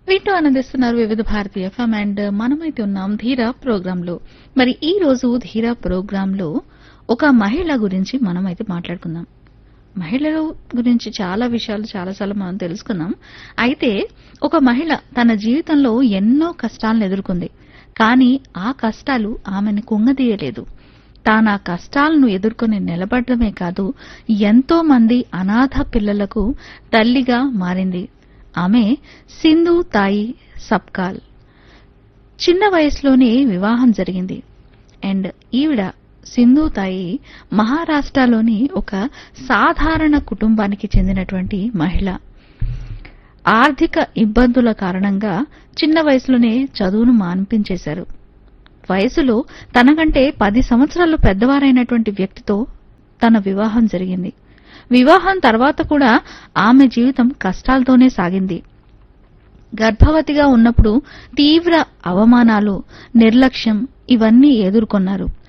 వింటూ ఆనందిస్తున్నారు వివిధ భారతి ఎఫ్ఎం అండ్ మనమైతే ఉన్నాం ధీరా ప్రోగ్రామ్ లో మరి ఈ రోజు ధీరా ప్రోగ్రామ్ లో ఒక మహిళ గురించి మనమైతే మాట్లాడుకుందాం మహిళల గురించి చాలా విషయాలు చాలాసార్లు మనం తెలుసుకున్నాం అయితే ఒక మహిళ తన జీవితంలో ఎన్నో కష్టాలను ఎదుర్కొంది కానీ ఆ కష్టాలు ఆమెను కుంగదీయలేదు తాను ఆ కష్టాలను ఎదుర్కొని నిలబడమే కాదు ఎంతో మంది అనాథ పిల్లలకు తల్లిగా మారింది ఆమె సింధు తాయి సబ్కాల్ చిన్న వయసులోనే వివాహం జరిగింది అండ్ ఈవిడ సింధు తాయి మహారాష్ట్రలోని ఒక సాధారణ కుటుంబానికి చెందినటువంటి మహిళ ఆర్థిక ఇబ్బందుల కారణంగా చిన్న వయసులోనే చదువును మాన్పించేశారు వయసులో తనకంటే పది సంవత్సరాలు పెద్దవారైనటువంటి వ్యక్తితో తన వివాహం జరిగింది వివాహం తర్వాత కూడా ఆమె జీవితం కష్టాలతోనే సాగింది గర్భవతిగా ఉన్నప్పుడు తీవ్ర అవమానాలు నిర్లక్ష్యం ఇవన్నీ ఎదుర్కొన్నారు